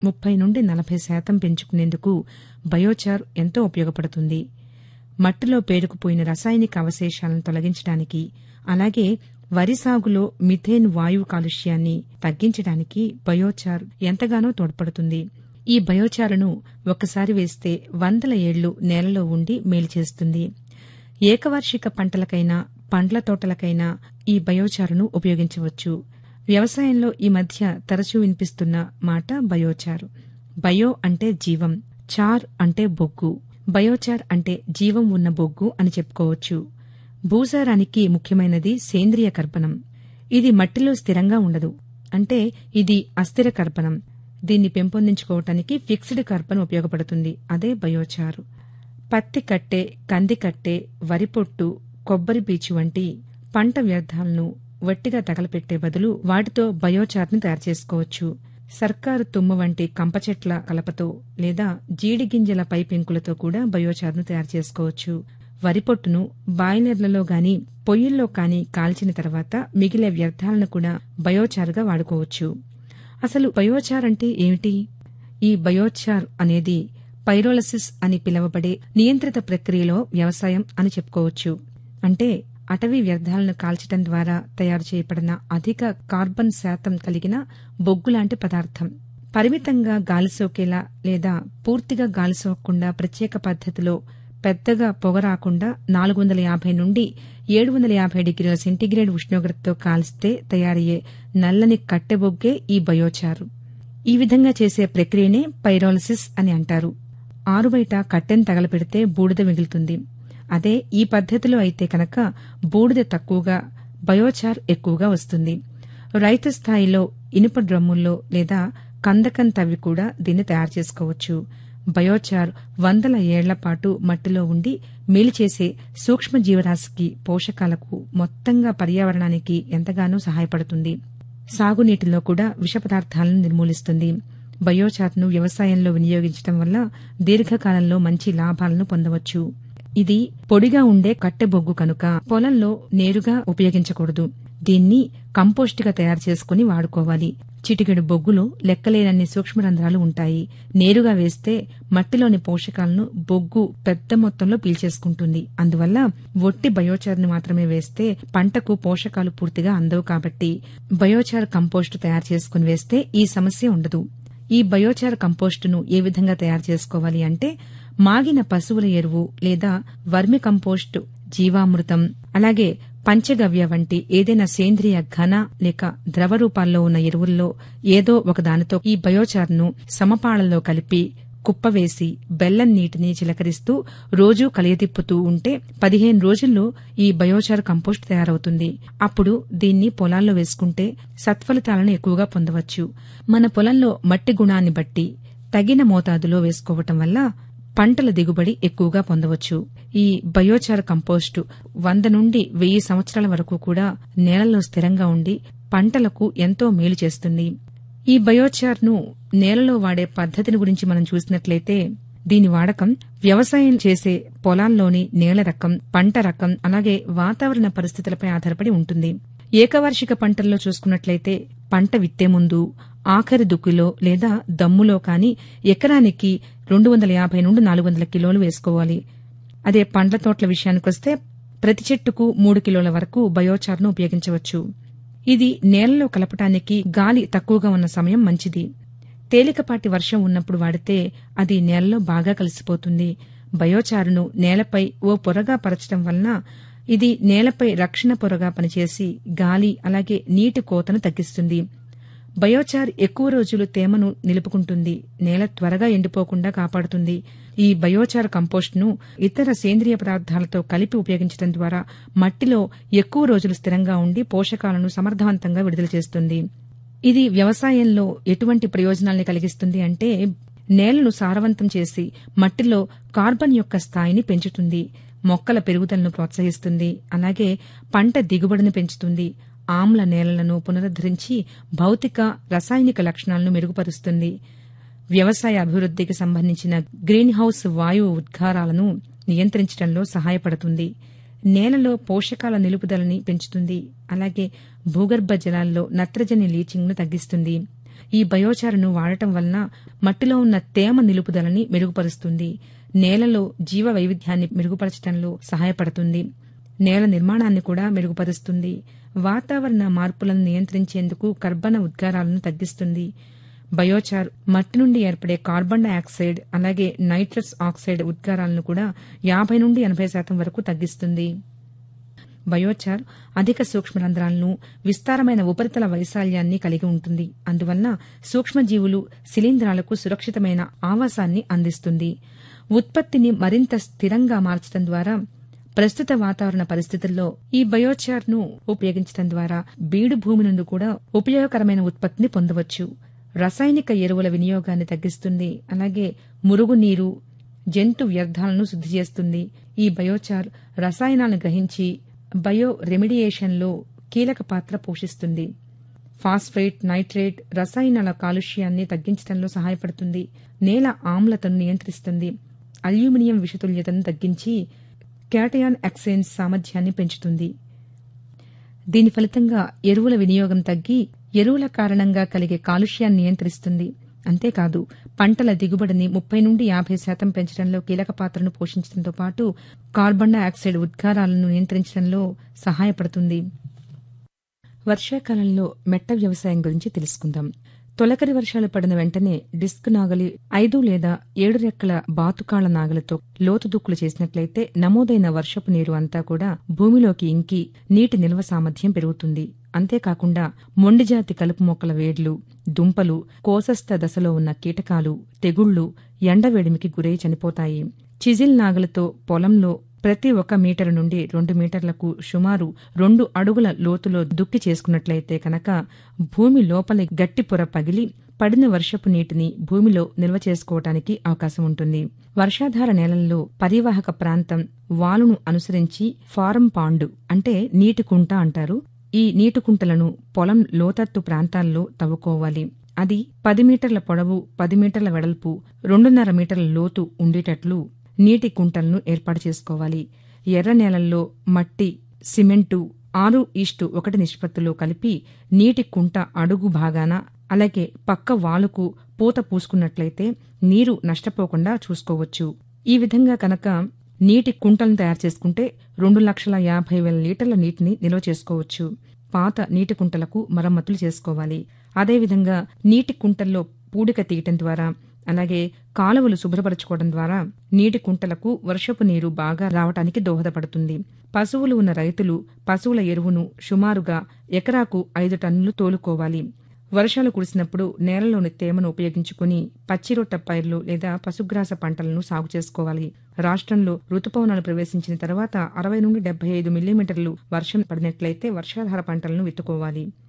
ముప్పై నుండి నలభై శాతం పెంచుకునేందుకు బయోచార్ ఎంతో ఉపయోగపడుతుంది మట్టిలో పేరుకుపోయిన రసాయనిక అవశేషాలను తొలగించడానికి అలాగే వరి సాగులో మిథేన్ వాయువు కాలుష్యాన్ని తగ్గించడానికి బయోచార్ ఎంతగానో తోడ్పడుతుంది ఈ బయోచారును ఒక్కసారి వేస్తే వందల ఏళ్లు నేలలో ఉండి మేలు చేస్తుంది ఏకవార్షిక పంటలకైనా పండ్ల తోటలకైనా ఈ బయోచారును ఉపయోగించవచ్చు వ్యవసాయంలో ఈ మధ్య తరచూ వినిపిస్తున్న మాట బయోచార్ బయో అంటే జీవం చార్ అంటే బొగ్గు బయోచార్ అంటే జీవం ఉన్న బొగ్గు అని చెప్పుకోవచ్చు భూసారానికి ముఖ్యమైనది సేంద్రియ కర్బనం ఇది మట్టిలో స్థిరంగా ఉండదు అంటే ఇది అస్థిర కర్బనం దీన్ని పెంపొందించుకోవటానికి ఫిక్స్డ్ కార్బన్ ఉపయోగపడుతుంది అదే బయోచారు పత్తి కట్టె కంది కట్టె వరి పొట్టు కొబ్బరి పీచు వంటి పంట వ్యర్థాలను వట్టిగా తగలపెట్టే బదులు వాటితో బయోచార్ని తయారు చేసుకోవచ్చు సర్కారు తుమ్మ వంటి కంప చెట్ల కలపతో లేదా జీడి గింజల పై పెంకులతో కూడా బయోచార్ను తయారు చేసుకోవచ్చు వరి పొట్టును బాయిలర్లలో గాని పొయ్యిల్లో కాని కాల్చిన తర్వాత మిగిలే వ్యర్థాలను కూడా బయోచార్గా వాడుకోవచ్చు అసలు బయోచార్ అంటే ఏమిటి ఈ బయోచార్ అనేది పైరోలసిస్ అని పిలువబడే నియంత్రిత ప్రక్రియలో వ్యవసాయం అని చెప్పుకోవచ్చు అంటే అటవీ వ్యర్థాలను కాల్చడం ద్వారా తయారు చేయబడిన అధిక కార్బన్ శాతం కలిగిన బొగ్గులాంటి పదార్థం పరిమితంగా గాలి సోకేలా లేదా పూర్తిగా గాలి సోకకుండా ప్రత్యేక పద్దతిలో పెద్దగా పొగ రాకుండా నాలుగు వందల యాభై నుండి ఏడు వందల యాభై డిగ్రీల సెంటీగ్రేడ్ ఉష్ణోగ్రతతో కాల్స్తే తయారయ్యే నల్లని కట్టెబొగ్గే ఈ బయోచారు ఈ విధంగా చేసే ప్రక్రియనే పైరోలసిస్ అని అంటారు ఆరుబయట కట్టెను తగలపెడితే బూడిద మిగులుతుంది అదే ఈ పద్దతిలో అయితే కనుక బూడిద తక్కువగా బయోచార్ ఎక్కువగా వస్తుంది రైతు స్థాయిలో ఇనుప డ్రమ్ముల్లో లేదా కందకం తవ్వి కూడా దీన్ని తయారు చేసుకోవచ్చు బయోచార్ వందల ఏళ్ల పాటు మట్టిలో ఉండి మేలు చేసే సూక్ష్మ జీవరాశికి పోషకాలకు మొత్తంగా పర్యావరణానికి ఎంతగానో సహాయపడుతుంది సాగునీటిలో కూడా విష పదార్థాలను నిర్మూలిస్తుంది బయోచార్ను వ్యవసాయంలో వినియోగించడం వల్ల దీర్ఘకాలంలో మంచి లాభాలను పొందవచ్చు ఇది పొడిగా ఉండే కట్టె బొగ్గు కనుక పొలంలో నేరుగా ఉపయోగించకూడదు దీన్ని కంపోస్ట్గా తయారు చేసుకుని వాడుకోవాలి చిటికెడు బొగ్గులో లెక్కలేనన్ని సూక్ష్మరంధ్రాలు ఉంటాయి నేరుగా వేస్తే మట్టిలోని పోషకాలను బొగ్గు పెద్ద మొత్తంలో పీల్చేసుకుంటుంది అందువల్ల ఒట్టి బయోచార్ని మాత్రమే వేస్తే పంటకు పోషకాలు పూర్తిగా అందవు కాబట్టి బయోచార్ కంపోస్టు తయారు చేసుకుని వేస్తే ఈ సమస్య ఉండదు ఈ బయోచార్ కంపోస్టును ఏ విధంగా తయారు చేసుకోవాలి అంటే మాగిన పశువుల ఎరువు లేదా వర్మి కంపోస్టు జీవామృతం అలాగే పంచగవ్య వంటి ఏదైనా సేంద్రియ ఘన లేక ద్రవ రూపాల్లో ఉన్న ఎరువుల్లో ఏదో ఒక దానితో ఈ బయోచార్ను సమపాళలో కలిపి కుప్పవేసి బెల్లం నీటిని చిలకరిస్తూ రోజూ కలియతిప్పుతూ ఉంటే పదిహేను రోజుల్లో ఈ బయోచార్ కంపోస్ట్ తయారవుతుంది అప్పుడు దీన్ని పొలాల్లో వేసుకుంటే సత్ఫలితాలను ఎక్కువగా పొందవచ్చు మన పొలంలో మట్టి గుణాన్ని బట్టి తగిన మోతాదులో వేసుకోవటం వల్ల పంటల దిగుబడి ఎక్కువగా పొందవచ్చు ఈ బయోచార్ కంపోస్టు వంద నుండి వెయ్యి సంవత్సరాల వరకు కూడా నేలలో స్థిరంగా ఉండి పంటలకు ఎంతో మేలు చేస్తుంది ఈ బయోచార్ను నేలలో వాడే పద్ధతిని గురించి మనం చూసినట్లయితే దీని వాడకం వ్యవసాయం చేసే పొలాల్లోని నేల రకం పంట రకం అలాగే వాతావరణ పరిస్థితులపై ఆధారపడి ఉంటుంది ఏకవార్షిక పంటల్లో చూసుకున్నట్లయితే పంట విత్తే ముందు ఆఖరి దుక్కిలో లేదా దమ్ములో కాని ఎకరానికి రెండు వందల యాభై నుండి నాలుగు వందల కిలోలు వేసుకోవాలి అదే పండ్ల తోటల విషయానికొస్తే ప్రతి చెట్టుకు మూడు కిలోల వరకు బయోచార్ను ఉపయోగించవచ్చు ఇది నేలలో కలపటానికి గాలి తక్కువగా ఉన్న సమయం మంచిది తేలికపాటి వర్షం ఉన్నప్పుడు వాడితే అది నేలలో బాగా కలిసిపోతుంది బయోచారును నేలపై ఓ పొరగా పరచడం వలన ఇది నేలపై రక్షణ పొరగా పనిచేసి గాలి అలాగే నీటి కోతను తగ్గిస్తుంది బయోచార్ ఎక్కువ రోజులు తేమను నిలుపుకుంటుంది నేల త్వరగా ఎండిపోకుండా కాపాడుతుంది ఈ బయోచార్ కంపోస్ట్ను ఇతర సేంద్రియ పదార్థాలతో కలిపి ఉపయోగించడం ద్వారా మట్టిలో ఎక్కువ రోజులు స్థిరంగా ఉండి పోషకాలను సమర్థవంతంగా విడుదల చేస్తుంది ఇది వ్యవసాయంలో ఎటువంటి ప్రయోజనాల్ని కలిగిస్తుంది అంటే నేలను సారవంతం చేసి మట్టిలో కార్బన్ యొక్క స్థాయిని పెంచుతుంది మొక్కల పెరుగుదలను ప్రోత్సహిస్తుంది అలాగే పంట దిగుబడిని పెంచుతుంది ఆమ్ల నేలలను పునరుద్దరించి భౌతిక రసాయనిక లక్షణాలను మెరుగుపరుస్తుంది వ్యవసాయ అభివృద్ధికి సంబంధించిన గ్రీన్ హౌస్ వాయువు ఉద్గారాలను నియంత్రించడంలో సహాయపడుతుంది నేలలో పోషకాల నిలుపుదలని పెంచుతుంది అలాగే భూగర్భ జలాల్లో నత్రజని లీచింగ్ను తగ్గిస్తుంది ఈ బయోచార్ను వాడటం వలన మట్టిలో ఉన్న తేమ నిలుపుదలని మెరుగుపరుస్తుంది నేలలో జీవ వైవిధ్యాన్ని మెరుగుపరచడంలో సహాయపడుతుంది నేల నిర్మాణాన్ని కూడా మెరుగుపరుస్తుంది వాతావరణ మార్పులను నియంత్రించేందుకు కర్బన ఉద్గారాలను తగ్గిస్తుంది బయోచార్ మట్టి నుండి ఏర్పడే కార్బన్ డయాక్సైడ్ అలాగే నైట్రస్ ఆక్సైడ్ ఉద్గారాలను కూడా యాభై నుండి ఎనభై శాతం వరకు తగ్గిస్తుంది బయోచార్ అధిక సూక్ష్మరంధ్రాలను విస్తారమైన ఉపరితల వైశాల్యాన్ని కలిగి ఉంటుంది అందువలన సూక్ష్మజీవులు శిలీంధ్రాలకు సురక్షితమైన ఆవాసాన్ని అందిస్తుంది ఉత్పత్తిని మరింత స్థిరంగా మార్చడం ద్వారా ప్రస్తుత వాతావరణ పరిస్థితుల్లో ఈ బయోచార్ ను ఉపయోగించడం ద్వారా బీడు భూమి నుండి కూడా ఉపయోగకరమైన ఉత్పత్తిని పొందవచ్చు రసాయనిక ఎరువుల వినియోగాన్ని తగ్గిస్తుంది అలాగే మురుగునీరు జంతు వ్యర్థాలను శుద్ది చేస్తుంది ఈ బయోచార్ రసాయనాలను గ్రహించి బయో రెమిడియేషన్లో కీలక పాత్ర పోషిస్తుంది ఫాస్ఫేట్ నైట్రేట్ రసాయనాల కాలుష్యాన్ని తగ్గించడంలో సహాయపడుతుంది నేల ఆమ్లతను నియంత్రిస్తుంది అల్యూమినియం విషతుల్యతను తగ్గించి క్యాటయాన్ ఎక్సేంజ్ సామర్థ్యాన్ని పెంచుతుంది దీని ఫలితంగా ఎరువుల వినియోగం తగ్గి ఎరువుల కారణంగా కలిగే కాలుష్యాన్ని నియంత్రిస్తుంది అంతేకాదు పంటల దిగుబడిని ముప్పై నుండి యాభై శాతం పెంచడంలో కీలక పాత్రను పోషించడంతో పాటు కార్బన్ డయాక్సైడ్ ఉద్గారాలను నియంత్రించడంలో సహాయపడుతుంది వర్షాకాలంలో మెట్ట వ్యవసాయం గురించి తెలుసుకుందాం తొలకరి వర్షాలు పడిన వెంటనే డిస్క్ నాగలి ఐదు లేదా ఏడు రెక్కల బాతుకాళ్ల నాగలితో లోతు దుక్కులు చేసినట్లయితే నమోదైన వర్షపు నీరు అంతా కూడా భూమిలోకి ఇంకి నీటి నిల్వ సామర్థ్యం పెరుగుతుంది అంతేకాకుండా మొండిజాతి కలుపు మొక్కల వేడ్లు దుంపలు కోసస్థ దశలో ఉన్న కీటకాలు తెగుళ్లు ఎండవేడిమికి గురై చనిపోతాయి చిజిల్ నాగలతో పొలంలో ప్రతి ఒక మీటరు నుండి రెండు మీటర్లకు సుమారు రెండు అడుగుల లోతులో దుక్కి చేసుకున్నట్లయితే కనుక భూమి లోపలి గట్టి పొర పగిలి పడిన వర్షపు నీటిని భూమిలో నిల్వ చేసుకోవటానికి అవకాశం ఉంటుంది వర్షాధార నేలల్లో పరివాహక ప్రాంతం వాలును అనుసరించి ఫారం పాండు అంటే నీటి కుంట అంటారు ఈ నీటి కుంటలను పొలం లోతత్తు ప్రాంతాల్లో తవ్వుకోవాలి అది పది మీటర్ల పొడవు పది మీటర్ల వెడల్పు రెండున్నర మీటర్ల లోతు ఉండేటట్లు నీటి కుంటలను ఏర్పాటు చేసుకోవాలి ఎర్ర నేలల్లో మట్టి సిమెంటు ఆరు ఈస్టు ఒకటి నిష్పత్తిలో కలిపి నీటి కుంట అడుగు భాగాన అలాగే పక్క వాలుకు పూత పూసుకున్నట్లయితే నీరు నష్టపోకుండా చూసుకోవచ్చు ఈ విధంగా కనుక నీటి కుంటలను తయారు చేసుకుంటే రెండు లక్షల యాభై వేల లీటర్ల నీటిని నిల్వ చేసుకోవచ్చు పాత నీటి కుంటలకు మరమ్మతులు చేసుకోవాలి అదేవిధంగా నీటి కుంటల్లో పూడిక తీయటం ద్వారా అలాగే కాలువలు శుభ్రపరచుకోవడం ద్వారా నీటి కుంటలకు వర్షపు నీరు బాగా రావటానికి దోహదపడుతుంది పశువులు ఉన్న రైతులు పశువుల ఎరువును సుమారుగా ఎకరాకు ఐదు టన్నులు తోలుకోవాలి వర్షాలు కురిసినప్పుడు నేలలోని తేమను ఉపయోగించుకుని పచ్చిరొట్ట పైర్లు లేదా పశుగ్రాస పంటలను సాగు చేసుకోవాలి రాష్ట్రంలో రుతుపవనాలు ప్రవేశించిన తర్వాత అరవై నుండి డెబ్బై ఐదు మిల్లీమీటర్లు వర్షం పడినట్లయితే వర్షాధార పంటలను విత్తుకోవాలి